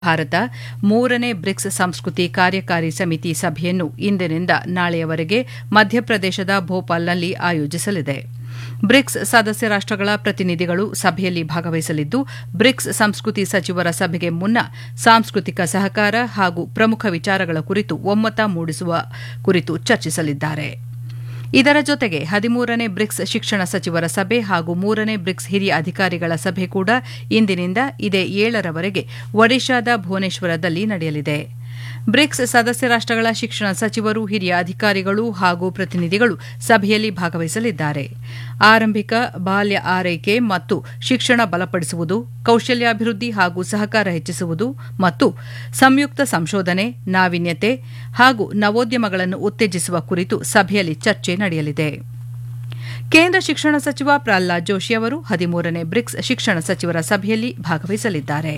ಭಾರತ ಮೂರನೇ ಬ್ರಿಕ್ಸ್ ಸಂಸ್ಕೃತಿ ಕಾರ್ಯಕಾರಿ ಸಮಿತಿ ಸಭೆಯನ್ನು ಇಂದಿನಿಂದ ನಾಳೆಯವರೆಗೆ ಮಧ್ಯಪ್ರದೇಶದ ಭೋಪಾಲ್ನಲ್ಲಿ ಆಯೋಜಿಸಲಿದೆ ಬ್ರಿಕ್ಸ್ ಸದಸ್ಯ ರಾಷ್ಟಗಳ ಪ್ರತಿನಿಧಿಗಳು ಸಭೆಯಲ್ಲಿ ಭಾಗವಹಿಸಲಿದ್ದು ಬ್ರಿಕ್ಸ್ ಸಂಸ್ಕೃತಿ ಸಚಿವರ ಸಭೆಗೆ ಮುನ್ನ ಸಾಂಸ್ಕೃತಿಕ ಸಹಕಾರ ಹಾಗೂ ಪ್ರಮುಖ ವಿಚಾರಗಳ ಕುರಿತು ಒಮ್ಮತ ಮೂಡಿಸುವ ಕುರಿತು ಚರ್ಚಿಸಲಿದ್ದಾರೆ ಇದರ ಜೊತೆಗೆ ಹದಿಮೂರನೇ ಬ್ರಿಕ್ಸ್ ಶಿಕ್ಷಣ ಸಚಿವರ ಸಭೆ ಹಾಗೂ ಮೂರನೇ ಬ್ರಿಕ್ಸ್ ಹಿರಿಯ ಅಧಿಕಾರಿಗಳ ಸಭೆ ಕೂಡ ಇಂದಿನಿಂದ ಇದೇ ಏಳರವರೆಗೆ ಒಡಿಶಾದ ಭುವನೇಶ್ವರದಲ್ಲಿ ನಡೆಯಲಿದೆ ಬ್ರಿಕ್ಸ್ ಸದಸ್ಯ ರಾಷ್ಟಗಳ ಶಿಕ್ಷಣ ಸಚಿವರು ಹಿರಿಯ ಅಧಿಕಾರಿಗಳು ಹಾಗೂ ಪ್ರತಿನಿಧಿಗಳು ಸಭೆಯಲ್ಲಿ ಭಾಗವಹಿಸಲಿದ್ದಾರೆ ಆರಂಭಿಕ ಬಾಲ್ಯ ಆರೈಕೆ ಮತ್ತು ಶಿಕ್ಷಣ ಬಲಪಡಿಸುವುದು ಕೌಶಲ್ಯಾಭಿವೃದ್ಧಿ ಹಾಗೂ ಸಹಕಾರ ಹೆಚ್ಚಿಸುವುದು ಮತ್ತು ಸಂಯುಕ್ತ ಸಂಶೋಧನೆ ನಾವೀನ್ಯತೆ ಹಾಗೂ ನವೋದ್ಯಮಗಳನ್ನು ಉತ್ತೇಜಿಸುವ ಕುರಿತು ಸಭೆಯಲ್ಲಿ ಚರ್ಚೆ ನಡೆಯಲಿದೆ ಕೇಂದ್ರ ಶಿಕ್ಷಣ ಸಚಿವ ಪ್ರಹ್ಲಾದ್ ಜೋಶಿ ಅವರು ಹದಿಮೂರನೇ ಬ್ರಿಕ್ಸ್ ಶಿಕ್ಷಣ ಸಚಿವರ ಸಭೆಯಲ್ಲಿ ಭಾಗವಹಿಸಲಿದ್ದಾರೆ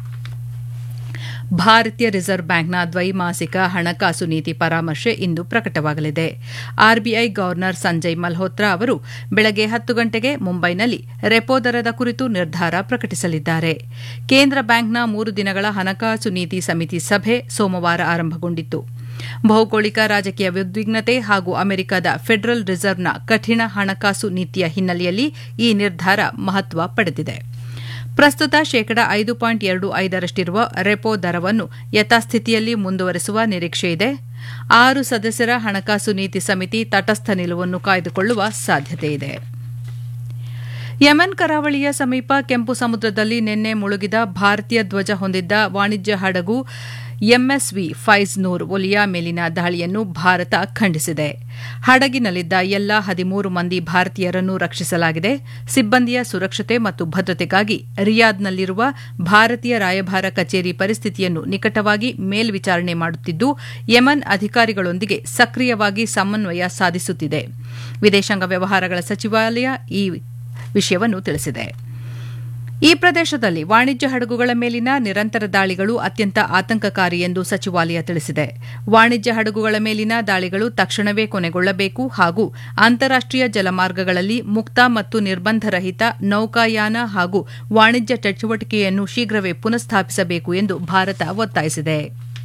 ಭಾರತೀಯ ರಿಸರ್ವ್ ಬ್ಯಾಂಕ್ನ ದ್ವೈಮಾಸಿಕ ಹಣಕಾಸು ನೀತಿ ಪರಾಮರ್ಶೆ ಇಂದು ಪ್ರಕಟವಾಗಲಿದೆ ಆರ್ಬಿಐ ಗವರ್ನರ್ ಸಂಜಯ್ ಮಲ್ಹೋತ್ರಾ ಅವರು ಬೆಳಗ್ಗೆ ಹತ್ತು ಗಂಟೆಗೆ ಮುಂಬೈನಲ್ಲಿ ರೆಪೋ ದರದ ಕುರಿತು ನಿರ್ಧಾರ ಪ್ರಕಟಿಸಲಿದ್ದಾರೆ ಕೇಂದ್ರ ಬ್ಯಾಂಕ್ನ ಮೂರು ದಿನಗಳ ಹಣಕಾಸು ನೀತಿ ಸಮಿತಿ ಸಭೆ ಸೋಮವಾರ ಆರಂಭಗೊಂಡಿತ್ತು ಭೌಗೋಳಿಕ ರಾಜಕೀಯ ಉದ್ವಿಗ್ನತೆ ಹಾಗೂ ಅಮೆರಿಕದ ಫೆಡರಲ್ ರಿಸರ್ವ್ನ ಕಠಿಣ ಹಣಕಾಸು ನೀತಿಯ ಹಿನ್ನೆಲೆಯಲ್ಲಿ ಈ ನಿರ್ಧಾರ ಮಹತ್ವ ಪಡೆದಿದೆ ಪ್ರಸ್ತುತ ಶೇಕಡ ಐದು ಪಾಯಿಂಟ್ ಎರಡು ಐದರಷ್ಟಿರುವ ರೆಪೋ ದರವನ್ನು ಯಥಾಸ್ಥಿತಿಯಲ್ಲಿ ಮುಂದುವರೆಸುವ ನಿರೀಕ್ಷೆಯಿದೆ ಆರು ಸದಸ್ಯರ ಹಣಕಾಸು ನೀತಿ ಸಮಿತಿ ತಟಸ್ಥ ನಿಲುವನ್ನು ಕಾಯ್ದುಕೊಳ್ಳುವ ಸಾಧ್ಯತೆಯಿದೆ ಯೆಮೆನ್ ಕರಾವಳಿಯ ಸಮೀಪ ಕೆಂಪು ಸಮುದ್ರದಲ್ಲಿ ನಿನ್ನೆ ಮುಳುಗಿದ ಭಾರತೀಯ ಧ್ವಜ ಹೊಂದಿದ್ದ ವಾಣಿಜ್ಯ ಹಡಗು ಎಂಎಸ್ವಿ ಫೈಜ್ ನೂರ್ ಒಲಿಯಾ ಮೇಲಿನ ದಾಳಿಯನ್ನು ಭಾರತ ಖಂಡಿಸಿದೆ ಹಡಗಿನಲ್ಲಿದ್ದ ಎಲ್ಲಾ ಹದಿಮೂರು ಮಂದಿ ಭಾರತೀಯರನ್ನು ರಕ್ಷಿಸಲಾಗಿದೆ ಸಿಬ್ಬಂದಿಯ ಸುರಕ್ಷತೆ ಮತ್ತು ಭದ್ರತೆಗಾಗಿ ರಿಯಾದ್ನಲ್ಲಿರುವ ಭಾರತೀಯ ರಾಯಭಾರ ಕಚೇರಿ ಪರಿಸ್ಥಿತಿಯನ್ನು ನಿಕಟವಾಗಿ ಮೇಲ್ವಿಚಾರಣೆ ಮಾಡುತ್ತಿದ್ದು ಯೆಮನ್ ಅಧಿಕಾರಿಗಳೊಂದಿಗೆ ಸಕ್ರಿಯವಾಗಿ ಸಮನ್ವಯ ಸಾಧಿಸುತ್ತಿದೆ ವಿದೇಶಾಂಗ ವ್ಯವಹಾರಗಳ ಸಚಿವಾಲಯ ಈ ವಿಷಯವನ್ನು ತಿಳಿಸಿದೆ ಈ ಪ್ರದೇಶದಲ್ಲಿ ವಾಣಿಜ್ಯ ಹಡಗುಗಳ ಮೇಲಿನ ನಿರಂತರ ದಾಳಿಗಳು ಅತ್ಯಂತ ಆತಂಕಕಾರಿ ಎಂದು ಸಚಿವಾಲಯ ತಿಳಿಸಿದೆ ವಾಣಿಜ್ಯ ಹಡಗುಗಳ ಮೇಲಿನ ದಾಳಿಗಳು ತಕ್ಷಣವೇ ಕೊನೆಗೊಳ್ಳಬೇಕು ಹಾಗೂ ಅಂತಾರಾಷ್ಟೀಯ ಜಲಮಾರ್ಗಗಳಲ್ಲಿ ಮುಕ್ತ ಮತ್ತು ನಿರ್ಬಂಧರಹಿತ ನೌಕಾಯಾನ ಹಾಗೂ ವಾಣಿಜ್ಯ ಚಟುವಟಿಕೆಯನ್ನು ಶೀಘ್ರವೇ ಪುನಃಸ್ಥಾಪಿಸಬೇಕು ಎಂದು ಭಾರತ ಒತ್ತಾಯಿಸಿದೆ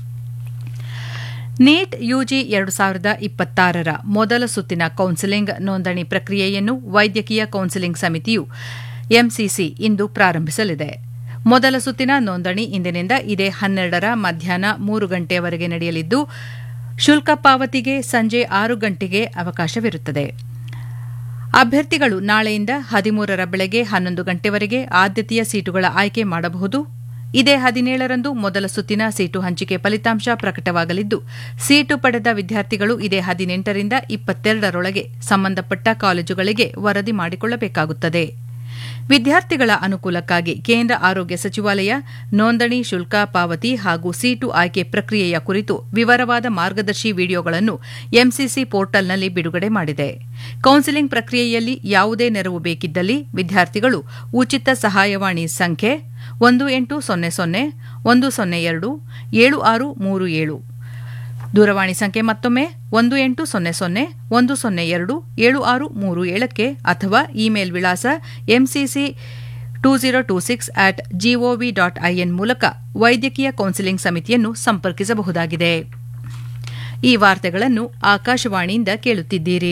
ನೀಟ್ ಯುಜಿ ಎರಡು ಸಾವಿರದ ಇಪ್ಪತ್ತಾರರ ಮೊದಲ ಸುತ್ತಿನ ಕೌನ್ಸಿಲಿಂಗ್ ನೋಂದಣಿ ಪ್ರಕ್ರಿಯೆಯನ್ನು ವೈದ್ಯಕೀಯ ಕೌನ್ಸಿಲಿಂಗ್ ಸಮಿತಿಯು ಎಂಸಿಸಿ ಇಂದು ಪ್ರಾರಂಭಿಸಲಿದೆ ಮೊದಲ ಸುತ್ತಿನ ನೋಂದಣಿ ಇಂದಿನಿಂದ ಇದೇ ಹನ್ನೆರಡರ ಮಧ್ಯಾಹ್ನ ಮೂರು ಗಂಟೆಯವರೆಗೆ ನಡೆಯಲಿದ್ದು ಶುಲ್ಕ ಪಾವತಿಗೆ ಸಂಜೆ ಆರು ಗಂಟೆಗೆ ಅವಕಾಶವಿರುತ್ತದೆ ಅಭ್ಯರ್ಥಿಗಳು ನಾಳೆಯಿಂದ ಹದಿಮೂರರ ಬೆಳಗ್ಗೆ ಹನ್ನೊಂದು ಗಂಟೆವರೆಗೆ ಆದ್ಯತೆಯ ಸೀಟುಗಳ ಆಯ್ಕೆ ಮಾಡಬಹುದು ಇದೇ ಹದಿನೇಳರಂದು ಮೊದಲ ಸುತ್ತಿನ ಸೀಟು ಹಂಚಿಕೆ ಫಲಿತಾಂಶ ಪ್ರಕಟವಾಗಲಿದ್ದು ಸೀಟು ಪಡೆದ ವಿದ್ಯಾರ್ಥಿಗಳು ಇದೇ ಹದಿನೆಂಟರಿಂದ ಇಪ್ಪತ್ತೆರಡರೊಳಗೆ ಸಂಬಂಧಪಟ್ಟ ಕಾಲೇಜುಗಳಿಗೆ ವರದಿ ಮಾಡಿಕೊಳ್ಳಬೇಕಾಗುತ್ತದೆ ವಿದ್ಯಾರ್ಥಿಗಳ ಅನುಕೂಲಕ್ಕಾಗಿ ಕೇಂದ್ರ ಆರೋಗ್ಯ ಸಚಿವಾಲಯ ನೋಂದಣಿ ಶುಲ್ಕ ಪಾವತಿ ಹಾಗೂ ಸೀಟು ಆಯ್ಕೆ ಪ್ರಕ್ರಿಯೆಯ ಕುರಿತು ವಿವರವಾದ ಮಾರ್ಗದರ್ಶಿ ವಿಡಿಯೋಗಳನ್ನು ಎಂಸಿಸಿ ಪೋರ್ಟಲ್ನಲ್ಲಿ ಬಿಡುಗಡೆ ಮಾಡಿದೆ ಕೌನ್ಸಿಲಿಂಗ್ ಪ್ರಕ್ರಿಯೆಯಲ್ಲಿ ಯಾವುದೇ ನೆರವು ಬೇಕಿದ್ದಲ್ಲಿ ವಿದ್ಯಾರ್ಥಿಗಳು ಉಚಿತ ಸಹಾಯವಾಣಿ ಸಂಖ್ಯೆ ಒಂದು ಎಂಟು ಸೊನ್ನೆ ಸೊನ್ನೆ ಒಂದು ಸೊನ್ನೆ ಎರಡು ಏಳು ಆರು ಮೂರು ಏಳು ದೂರವಾಣಿ ಸಂಖ್ಯೆ ಮತ್ತೊಮ್ಮೆ ಒಂದು ಎಂಟು ಸೊನ್ನೆ ಸೊನ್ನೆ ಒಂದು ಸೊನ್ನೆ ಎರಡು ಏಳು ಆರು ಮೂರು ಏಳಕ್ಕೆ ಅಥವಾ ಇಮೇಲ್ ವಿಳಾಸ M C C two zero two six at G O V dot I N ಮೂಲಕ ವೈದ್ಯಕೀಯ ಕೌನ್ಸಿಲಿಂಗ್ ಸಮಿತಿಯನ್ನು ಸಂಪರ್ಕಿಸಬಹುದಾಗಿದೆ ಈ ವಾರ್ತೆಗಳನ್ನು ಆಕಾಶವಾಣಿಯಿಂದ ಕೇಳುತ್ತಿದ್ದೀರಿ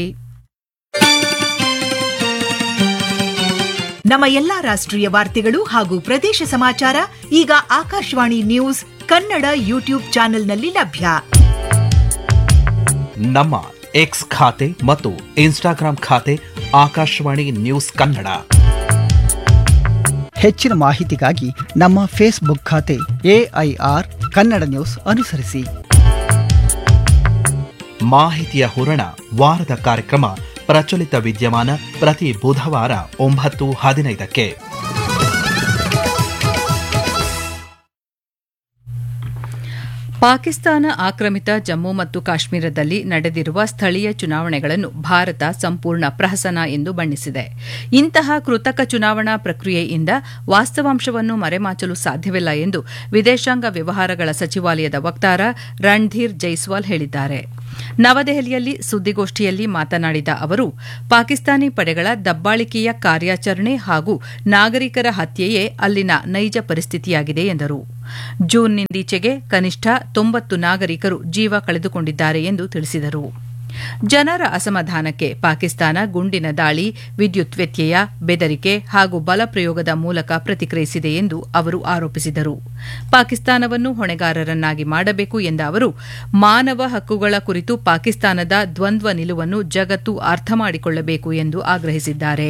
ನಮ್ಮ ಎಲ್ಲಾ ರಾಷ್ಟ್ರೀಯ ವಾರ್ತೆಗಳು ಹಾಗೂ ಪ್ರದೇಶ ಸಮಾಚಾರ ಈಗ ಆಕಾಶವಾಣಿ ನ್ಯೂಸ್ ಕನ್ನಡ ಯೂಟ್ಯೂಬ್ ಚಾನೆಲ್ನಲ್ಲಿ ಲಭ್ಯ ನಮ್ಮ ಎಕ್ಸ್ ಖಾತೆ ಮತ್ತು ಇನ್ಸ್ಟಾಗ್ರಾಂ ಖಾತೆ ಆಕಾಶವಾಣಿ ನ್ಯೂಸ್ ಕನ್ನಡ ಹೆಚ್ಚಿನ ಮಾಹಿತಿಗಾಗಿ ನಮ್ಮ ಫೇಸ್ಬುಕ್ ಖಾತೆ ಎಐಆರ್ ಕನ್ನಡ ನ್ಯೂಸ್ ಅನುಸರಿಸಿ ಮಾಹಿತಿಯ ಹೂರಣ ವಾರದ ಕಾರ್ಯಕ್ರಮ ಪ್ರಚಲಿತ ವಿದ್ಯಮಾನ ಪ್ರತಿ ಬುಧವಾರ ಒಂಬತ್ತು ಹದಿನೈದಕ್ಕೆ ಪಾಕಿಸ್ತಾನ ಆಕ್ರಮಿತ ಜಮ್ಮು ಮತ್ತು ಕಾಶ್ಮೀರದಲ್ಲಿ ನಡೆದಿರುವ ಸ್ಥಳೀಯ ಚುನಾವಣೆಗಳನ್ನು ಭಾರತ ಸಂಪೂರ್ಣ ಪ್ರಹಸನ ಎಂದು ಬಣ್ಣಿಸಿದೆ ಇಂತಹ ಕೃತಕ ಚುನಾವಣಾ ಪ್ರಕ್ರಿಯೆಯಿಂದ ವಾಸ್ತವಾಂಶವನ್ನು ಮರೆಮಾಚಲು ಸಾಧ್ಯವಿಲ್ಲ ಎಂದು ವಿದೇಶಾಂಗ ವ್ಯವಹಾರಗಳ ಸಚಿವಾಲಯದ ವಕ್ತಾರ ರಣಧೀರ್ ಜೈಸ್ವಾಲ್ ಹೇಳಿದ್ದಾರೆ ನವದೆಹಲಿಯಲ್ಲಿ ಸುದ್ದಿಗೋಷ್ಠಿಯಲ್ಲಿ ಮಾತನಾಡಿದ ಅವರು ಪಾಕಿಸ್ತಾನಿ ಪಡೆಗಳ ದಬ್ಬಾಳಿಕೆಯ ಕಾರ್ಯಾಚರಣೆ ಹಾಗೂ ನಾಗರಿಕರ ಹತ್ಯೆಯೇ ಅಲ್ಲಿನ ನೈಜ ಪರಿಸ್ಥಿತಿಯಾಗಿದೆ ಎಂದರು ಜೂನ್ನಿಂದೀಚೆಗೆ ಕನಿಷ್ಠ ತೊಂಬತ್ತು ನಾಗರಿಕರು ಜೀವ ಕಳೆದುಕೊಂಡಿದ್ದಾರೆ ಎಂದು ತಿಳಿಸಿದರು ಜನರ ಅಸಮಾಧಾನಕ್ಕೆ ಪಾಕಿಸ್ತಾನ ಗುಂಡಿನ ದಾಳಿ ವಿದ್ಯುತ್ ವ್ಯತ್ಯಯ ಬೆದರಿಕೆ ಹಾಗೂ ಬಲಪ್ರಯೋಗದ ಮೂಲಕ ಪ್ರತಿಕ್ರಿಯಿಸಿದೆ ಎಂದು ಅವರು ಆರೋಪಿಸಿದರು ಪಾಕಿಸ್ತಾನವನ್ನು ಹೊಣೆಗಾರರನ್ನಾಗಿ ಮಾಡಬೇಕು ಎಂದ ಅವರು ಮಾನವ ಹಕ್ಕುಗಳ ಕುರಿತು ಪಾಕಿಸ್ತಾನದ ದ್ವಂದ್ವ ನಿಲುವನ್ನು ಜಗತ್ತು ಅರ್ಥ ಮಾಡಿಕೊಳ್ಳಬೇಕು ಎಂದು ಆಗ್ರಹಿಸಿದ್ದಾರೆ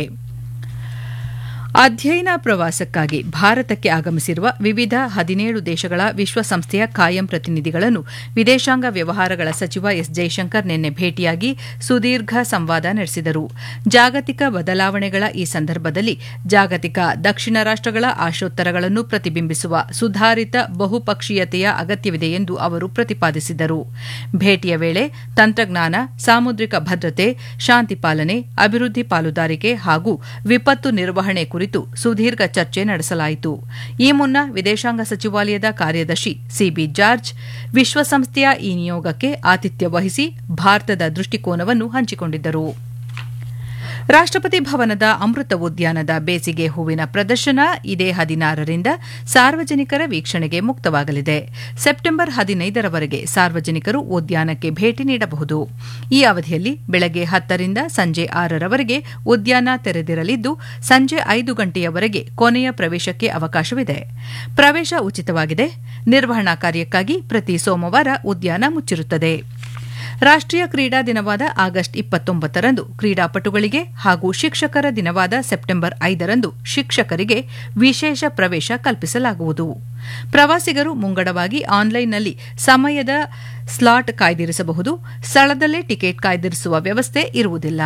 ಅಧ್ಯಯನ ಪ್ರವಾಸಕ್ಕಾಗಿ ಭಾರತಕ್ಕೆ ಆಗಮಿಸಿರುವ ವಿವಿಧ ಹದಿನೇಳು ದೇಶಗಳ ವಿಶ್ವಸಂಸ್ಥೆಯ ಕಾಯಂ ಪ್ರತಿನಿಧಿಗಳನ್ನು ವಿದೇಶಾಂಗ ವ್ಯವಹಾರಗಳ ಸಚಿವ ಎಸ್ ಜೈಶಂಕರ್ ನಿನ್ನೆ ಭೇಟಿಯಾಗಿ ಸುದೀರ್ಘ ಸಂವಾದ ನಡೆಸಿದರು ಜಾಗತಿಕ ಬದಲಾವಣೆಗಳ ಈ ಸಂದರ್ಭದಲ್ಲಿ ಜಾಗತಿಕ ದಕ್ಷಿಣ ರಾಷ್ಟಗಳ ಆಶೋತ್ತರಗಳನ್ನು ಪ್ರತಿಬಿಂಬಿಸುವ ಸುಧಾರಿತ ಬಹುಪಕ್ಷೀಯತೆಯ ಅಗತ್ಯವಿದೆ ಎಂದು ಅವರು ಪ್ರತಿಪಾದಿಸಿದರು ಭೇಟಿಯ ವೇಳೆ ತಂತ್ರಜ್ಞಾನ ಸಾಮುದ್ರಿಕ ಭದ್ರತೆ ಶಾಂತಿ ಪಾಲನೆ ಅಭಿವೃದ್ಧಿ ಪಾಲುದಾರಿಕೆ ಹಾಗೂ ವಿಪತ್ತು ನಿರ್ವಹಣೆ ಕುರಿತು ಸುದೀರ್ಘ ಚರ್ಚೆ ನಡೆಸಲಾಯಿತು ಈ ಮುನ್ನ ವಿದೇಶಾಂಗ ಸಚಿವಾಲಯದ ಕಾರ್ಯದರ್ಶಿ ಸಿಬಿ ಜಾರ್ಜ್ ವಿಶ್ವಸಂಸ್ಥೆಯ ಈ ನಿಯೋಗಕ್ಕೆ ಆತಿಥ್ಯ ವಹಿಸಿ ಭಾರತದ ದೃಷ್ಟಿಕೋನವನ್ನು ಹಂಚಿಕೊಂಡಿದ್ದರು ರಾಷ್ಟಪತಿ ಭವನದ ಅಮೃತ ಉದ್ಯಾನದ ಬೇಸಿಗೆ ಹೂವಿನ ಪ್ರದರ್ಶನ ಇದೇ ಹದಿನಾರರಿಂದ ಸಾರ್ವಜನಿಕರ ವೀಕ್ಷಣೆಗೆ ಮುಕ್ತವಾಗಲಿದೆ ಸೆಪ್ಟೆಂಬರ್ ಹದಿನೈದರವರೆಗೆ ಸಾರ್ವಜನಿಕರು ಉದ್ಯಾನಕ್ಕೆ ಭೇಟಿ ನೀಡಬಹುದು ಈ ಅವಧಿಯಲ್ಲಿ ಬೆಳಗ್ಗೆ ಹತ್ತರಿಂದ ಸಂಜೆ ಆರರವರೆಗೆ ಉದ್ಯಾನ ತೆರೆದಿರಲಿದ್ದು ಸಂಜೆ ಐದು ಗಂಟೆಯವರೆಗೆ ಕೊನೆಯ ಪ್ರವೇಶಕ್ಕೆ ಅವಕಾಶವಿದೆ ಪ್ರವೇಶ ಉಚಿತವಾಗಿದೆ ನಿರ್ವಹಣಾ ಕಾರ್ಯಕ್ಕಾಗಿ ಪ್ರತಿ ಸೋಮವಾರ ಉದ್ಯಾನ ಮುಚ್ಚಿರುತ್ತದೆ ರಾಷ್ಟೀಯ ಕ್ರೀಡಾ ದಿನವಾದ ಆಗಸ್ಟ್ ಇಪ್ಪತ್ತೊಂಬತ್ತರಂದು ಕ್ರೀಡಾಪಟುಗಳಿಗೆ ಹಾಗೂ ಶಿಕ್ಷಕರ ದಿನವಾದ ಸೆಪ್ಟೆಂಬರ್ ಐದರಂದು ಶಿಕ್ಷಕರಿಗೆ ವಿಶೇಷ ಪ್ರವೇಶ ಕಲ್ಪಿಸಲಾಗುವುದು ಪ್ರವಾಸಿಗರು ಮುಂಗಡವಾಗಿ ಆನ್ಲೈನ್ನಲ್ಲಿ ಸಮಯದ ಸ್ಲಾಟ್ ಕಾಯ್ದಿರಿಸಬಹುದು ಸ್ಥಳದಲ್ಲೇ ಟಿಕೆಟ್ ಕಾಯ್ದಿರಿಸುವ ವ್ಯವಸ್ಥೆ ಇರುವುದಿಲ್ಲ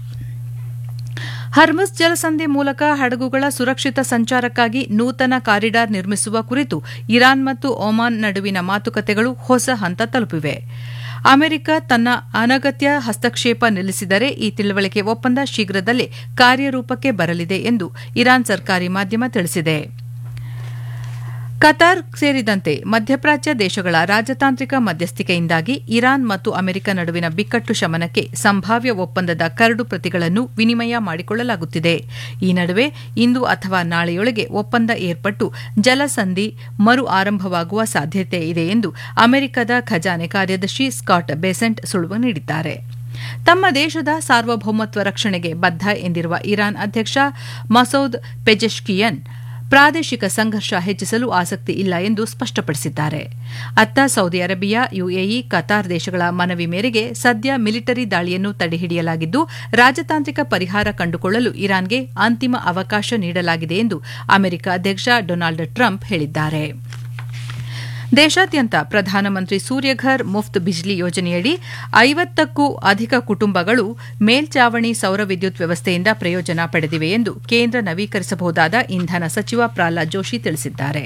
ಹರ್ಮಸ್ ಜಲಸಂಧಿ ಮೂಲಕ ಹಡಗುಗಳ ಸುರಕ್ಷಿತ ಸಂಚಾರಕ್ಕಾಗಿ ನೂತನ ಕಾರಿಡಾರ್ ನಿರ್ಮಿಸುವ ಕುರಿತು ಇರಾನ್ ಮತ್ತು ಒಮಾನ್ ನಡುವಿನ ಮಾತುಕತೆಗಳು ಹೊಸ ಹಂತ ತಲುಪಿವೆ ಅಮೆರಿಕ ತನ್ನ ಅನಗತ್ಯ ಹಸ್ತಕ್ಷೇಪ ನಿಲ್ಲಿಸಿದರೆ ಈ ತಿಳುವಳಿಕೆ ಒಪ್ಪಂದ ಶೀಘ್ರದಲ್ಲೇ ಕಾರ್ಯರೂಪಕ್ಕೆ ಬರಲಿದೆ ಎಂದು ಇರಾನ್ ಸರ್ಕಾರಿ ಮಾಧ್ಯಮ ತಿಳಿಸಿದೆ ಕತಾರ್ ಸೇರಿದಂತೆ ಮಧ್ಯಪ್ರಾಚ್ಯ ದೇಶಗಳ ರಾಜತಾಂತ್ರಿಕ ಮಧ್ಯಸ್ಥಿಕೆಯಿಂದಾಗಿ ಇರಾನ್ ಮತ್ತು ಅಮೆರಿಕ ನಡುವಿನ ಬಿಕ್ಕಟ್ಟು ಶಮನಕ್ಕೆ ಸಂಭಾವ್ಯ ಒಪ್ಪಂದದ ಕರಡು ಪ್ರತಿಗಳನ್ನು ವಿನಿಮಯ ಮಾಡಿಕೊಳ್ಳಲಾಗುತ್ತಿದೆ ಈ ನಡುವೆ ಇಂದು ಅಥವಾ ನಾಳೆಯೊಳಗೆ ಒಪ್ಪಂದ ಏರ್ಪಟ್ಟು ಜಲಸಂಧಿ ಮರು ಆರಂಭವಾಗುವ ಸಾಧ್ಯತೆ ಇದೆ ಎಂದು ಅಮೆರಿಕದ ಖಜಾನೆ ಕಾರ್ಯದರ್ಶಿ ಸ್ಕಾಟ್ ಬೆಸೆಂಟ್ ಸುಳುವು ನೀಡಿದ್ದಾರೆ ತಮ್ಮ ದೇಶದ ಸಾರ್ವಭೌಮತ್ವ ರಕ್ಷಣೆಗೆ ಬದ್ಧ ಎಂದಿರುವ ಇರಾನ್ ಅಧ್ಯಕ್ಷ ಮಸೌದ್ ಪೆಜೆಶ್ಕಿಯನ್ ಪ್ರಾದೇಶಿಕ ಸಂಘರ್ಷ ಹೆಚ್ಚಿಸಲು ಆಸಕ್ತಿ ಇಲ್ಲ ಎಂದು ಸ್ಪಷ್ಟಪಡಿಸಿದ್ದಾರೆ ಅತ್ತ ಸೌದಿ ಅರೇಬಿಯಾ ಯುಎಇ ಕತಾರ್ ದೇಶಗಳ ಮನವಿ ಮೇರೆಗೆ ಸದ್ಯ ಮಿಲಿಟರಿ ದಾಳಿಯನ್ನು ತಡೆಹಿಡಿಯಲಾಗಿದ್ದು ರಾಜತಾಂತ್ರಿಕ ಪರಿಹಾರ ಕಂಡುಕೊಳ್ಳಲು ಇರಾನ್ಗೆ ಅಂತಿಮ ಅವಕಾಶ ನೀಡಲಾಗಿದೆ ಎಂದು ಅಮೆರಿಕ ಅಧ್ಯಕ್ಷ ಡೊನಾಲ್ಡ್ ಟ್ರಂಪ್ ಹೇಳಿದ್ದಾರೆ ದೇಶಾದ್ಯಂತ ಪ್ರಧಾನಮಂತ್ರಿ ಸೂರ್ಯಘರ್ ಮುಫ್ತ್ ಬಿಜ್ಲಿ ಯೋಜನೆಯಡಿ ಐವತ್ತಕ್ಕೂ ಅಧಿಕ ಕುಟುಂಬಗಳು ಮೇಲ್ಚಾವಣಿ ಸೌರ ವಿದ್ಯುತ್ ವ್ಯವಸ್ಥೆಯಿಂದ ಪ್ರಯೋಜನ ಪಡೆದಿವೆ ಎಂದು ಕೇಂದ್ರ ನವೀಕರಿಸಬಹುದಾದ ಇಂಧನ ಸಚಿವ ಪ್ರಹ್ಲಾದ್ ಜೋಶಿ ತಿಳಿಸಿದ್ದಾರೆ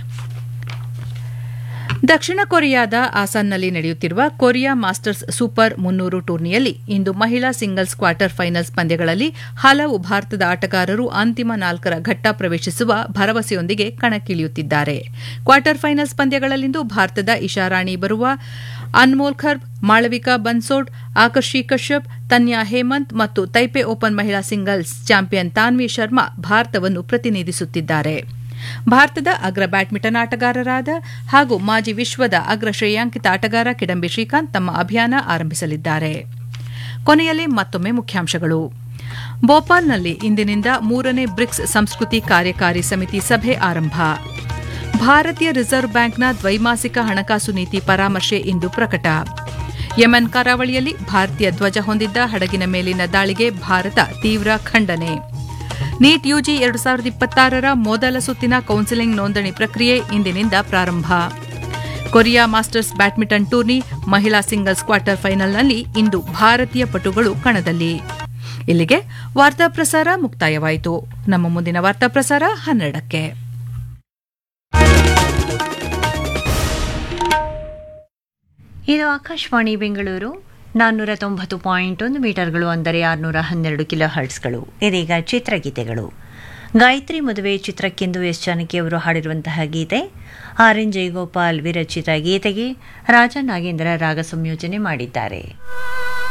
ದಕ್ಷಿಣ ಕೊರಿಯಾದ ಆಸಾನ್ನಲ್ಲಿ ನಡೆಯುತ್ತಿರುವ ಕೊರಿಯಾ ಮಾಸ್ಟರ್ಸ್ ಸೂಪರ್ ಮುನ್ನೂರು ಟೂರ್ನಿಯಲ್ಲಿ ಇಂದು ಮಹಿಳಾ ಸಿಂಗಲ್ಸ್ ಕ್ವಾರ್ಟರ್ ಫೈನಲ್ಸ್ ಪಂದ್ಯಗಳಲ್ಲಿ ಹಲವು ಭಾರತದ ಆಟಗಾರರು ಅಂತಿಮ ನಾಲ್ಕರ ಘಟ್ಟ ಪ್ರವೇಶಿಸುವ ಭರವಸೆಯೊಂದಿಗೆ ಕಣಕ್ಕಿಳಿಯುತ್ತಿದ್ದಾರೆ ಕ್ವಾರ್ಟರ್ ಫೈನಲ್ಸ್ ಪಂದ್ಯಗಳಲ್ಲಿಂದು ಭಾರತದ ಇಶಾರಾಣಿ ಬರುವ ಅನ್ಮೋಲ್ ಖರ್ಬ್ ಮಾಳವಿಕಾ ಬನ್ಸೋಡ್ ಆಕರ್ಷಿ ಕಶ್ಯಪ್ ತನ್ಯಾ ಹೇಮಂತ್ ಮತ್ತು ತೈಪೆ ಓಪನ್ ಮಹಿಳಾ ಸಿಂಗಲ್ಸ್ ಚಾಂಪಿಯನ್ ತಾನ್ವಿ ಶರ್ಮಾ ಭಾರತವನ್ನು ಪ್ರತಿನಿಧಿಸುತ್ತಿದ್ದಾರೆ ಭಾರತದ ಅಗ್ರ ಬ್ಯಾಡ್ಮಿಂಟನ್ ಆಟಗಾರರಾದ ಹಾಗೂ ಮಾಜಿ ವಿಶ್ವದ ಅಗ್ರ ಶ್ರೇಯಾಂಕಿತ ಆಟಗಾರ ಕಿಡಂಬಿ ಶ್ರೀಕಾಂತ್ ತಮ್ಮ ಅಭಿಯಾನ ಆರಂಭಿಸಲಿದ್ದಾರೆ ಕೊನೆಯಲ್ಲಿ ಮತ್ತೊಮ್ಮೆ ಮುಖ್ಯಾಂಶಗಳು ಭೋಪಾಲ್ನಲ್ಲಿ ಇಂದಿನಿಂದ ಮೂರನೇ ಬ್ರಿಕ್ಸ್ ಸಂಸ್ಕೃತಿ ಕಾರ್ಯಕಾರಿ ಸಮಿತಿ ಸಭೆ ಆರಂಭ ಭಾರತೀಯ ರಿಸರ್ವ್ ಬ್ಯಾಂಕ್ನ ದ್ವೈಮಾಸಿಕ ಹಣಕಾಸು ನೀತಿ ಪರಾಮರ್ಶೆ ಇಂದು ಪ್ರಕಟ ಯೆಮೆನ್ ಕರಾವಳಿಯಲ್ಲಿ ಭಾರತೀಯ ಧ್ವಜ ಹೊಂದಿದ್ದ ಹಡಗಿನ ಮೇಲಿನ ದಾಳಿಗೆ ಭಾರತ ತೀವ್ರ ಖಂಡನೆ ನೀಟ್ ಯುಜಿ ಎರಡು ಸಾವಿರದ ಇಪ್ಪತ್ತಾರರ ಮೊದಲ ಸುತ್ತಿನ ಕೌನ್ಸಿಲಿಂಗ್ ನೋಂದಣಿ ಪ್ರಕ್ರಿಯೆ ಇಂದಿನಿಂದ ಪ್ರಾರಂಭ ಕೊರಿಯಾ ಮಾಸ್ಟರ್ಸ್ ಬ್ಯಾಡ್ಮಿಂಟನ್ ಟೂರ್ನಿ ಮಹಿಳಾ ಸಿಂಗಲ್ಸ್ ಕ್ವಾರ್ಟರ್ ಫೈನಲ್ನಲ್ಲಿ ಇಂದು ಭಾರತೀಯ ಪಟುಗಳು ಕಣದಲ್ಲಿ ಇಲ್ಲಿಗೆ ವಾರ್ತಾ ಪ್ರಸಾರ ಮುಕ್ತಾಯವಾಯಿತು ನಮ್ಮ ಮುಂದಿನ ವಾರ್ತಾ ಪ್ರಸಾರ ಹನ್ನೆರಡಕ್ಕೆ ಇದು ಆಕಾಶವಾಣಿ ಬೆಂಗಳೂರು ನಾನ್ನೂರ ತೊಂಬತ್ತು ಪಾಯಿಂಟ್ ಒಂದು ಮೀಟರ್ಗಳು ಅಂದರೆ ಆರುನೂರ ಹನ್ನೆರಡು ಕಿಲೋ ಹರ್ಟ್ಸ್ಗಳು ಇದೀಗ ಚಿತ್ರಗೀತೆಗಳು ಗಾಯತ್ರಿ ಮದುವೆ ಚಿತ್ರಕ್ಕೆಂದು ಎಸ್ ಜಾನಕಿ ಅವರು ಹಾಡಿರುವಂತಹ ಗೀತೆ ಆರ್ ಎನ್ ಜಯಗೋಪಾಲ್ ವಿರಚಿತ ಗೀತೆಗೆ ರಾಜ ನಾಗೇಂದ್ರ ರಾಗ ಸಂಯೋಜನೆ ಮಾಡಿದ್ದಾರೆ